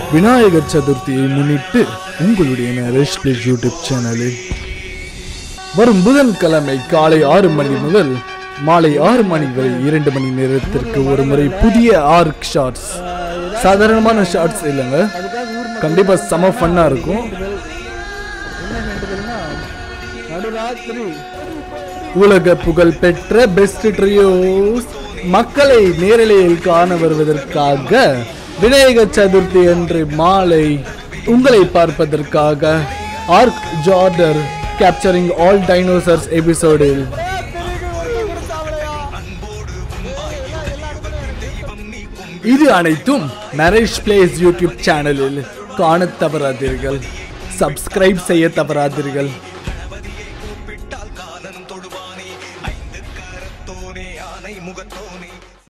விநாயகர் சதுர்த்தியை முன்னிட்டு உங்களுடைய நரேஷ் பிளேஸ் யூடியூப் சேனலில் வரும் புதன்கிழமை காலை ஆறு மணி முதல் மாலை ஆறு மணி வரை இரண்டு மணி நேரத்திற்கு ஒரு முறை புதிய ஆர்க் ஷார்ட்ஸ் சாதாரணமான ஷார்ட்ஸ் இல்லைங்க கண்டிப்பா செம ஃபன்னா இருக்கும் என்ன வேண்டுதல்னா நடுராத்திரி உலக புகழ் பெற்ற பெஸ்ட் ட்ரியோஸ் மக்களை நேரலையில் காண வருவதற்காக விநாயகர் சதுர்த்தி அன்று மாலை உங்களை பார்ப்பதற்காக ஆர்க் ஜார்டர் கேப்சரிங் ஆல் டைனோசர்ஸ் எபிசோடில் இது அனைத்தும் நரேஷ் பிளேஸ் யூடியூப் சேனலில் காணத் தவறாதீர்கள் சப்ஸ்கிரைப் செய்ய தவறாதீர்கள்